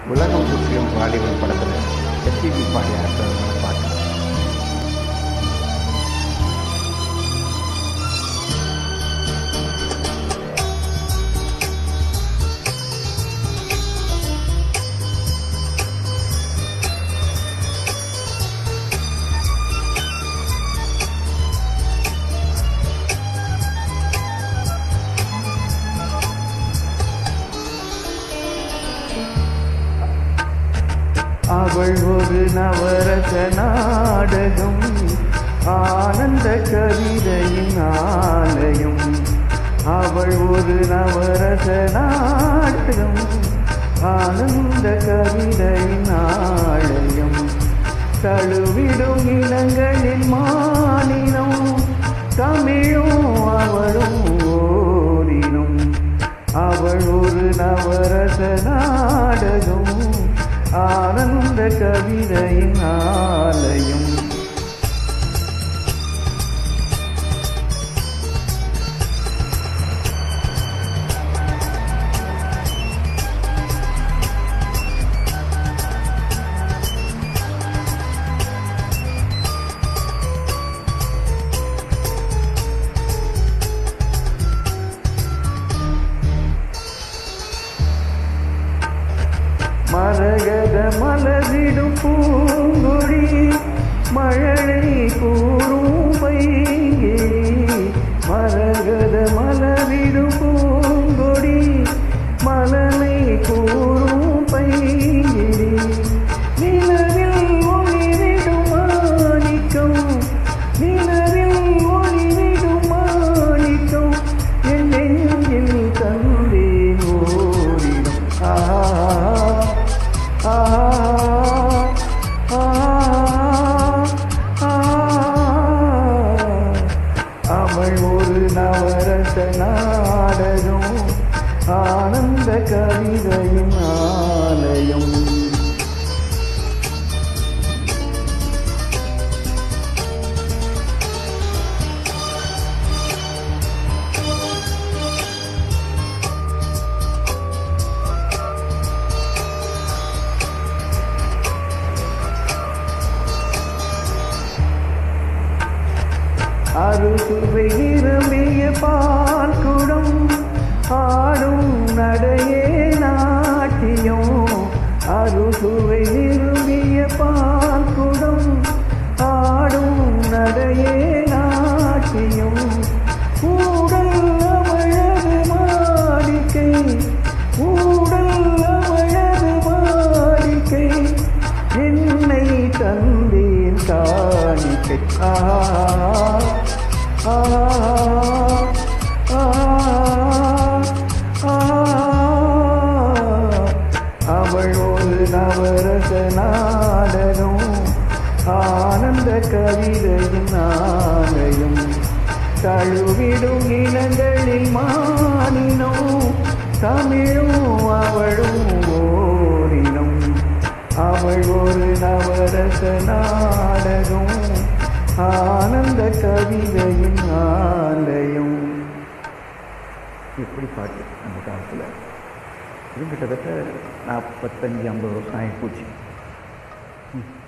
உலகம் சுற்றியும் வாலிபன் படத்தில் எஸ்பிபி பாடி அற்புதமான பாட்டு அவள் ஒரு நவரச நாடகம் ஆனந்த கவிதையின் ஆலயம் அவள் ஒரு நவரச நாடகம் ஆனந்த கவிதையின் ஆலயம் தழுவிடும் இனங்களின் மாநிலம் தமிழும் அவளும் ஓரினும் அவள் ஒரு நவரச நாடகம் ஆனந்த கவிதையின் ஆலயம் மரகத மலரிடும் பூங்கொடி மழலை கூறும் பைங்கிழி மரகத மலரிடும் பூங்கொடி மலலை கூறும் பைங்கிழி நிலவில் ஒளிவிடும் மாணிக்கம் நிலவில் ஒளிவிடும் மாணிக்கம் என் நெஞ்சில் தந்தேன் ஓரிடம் ஆஹா அவள் ஒரு நவரச நாடகம் ஆனந்த கவிதையின் ஆலயம் அறுசுவை விரும்பிய பால் குடம் ஆடும் நடையே நாட்டியம் அறுசுவை விரும்பிய பால் குடம் ஆடும் நடையே நாட்டியம் ஊடல் அவழது மாளிகை ஊடல் அவழது மாளிகை என்னை தந்தேன் காணிக்கை ஆஹா ஆஹா அவள் ஒரு நவரச நாடகம் ஆனந்த கவிதையின் ஆலயம் தழுவிடும் இனங்களில் மானினம் தமிழும் அவளும் ஓரினம் அவள் ஒரு நவரச நாடகம் ஆனந்த கவிதையின் ஆலயம் இப்படி பாட்டு அந்த காலத்தில் இது கிட்டத்தட்ட நாற்பத்தஞ்சு ஐம்பது வருஷம் ஆகி போச்சு ம்.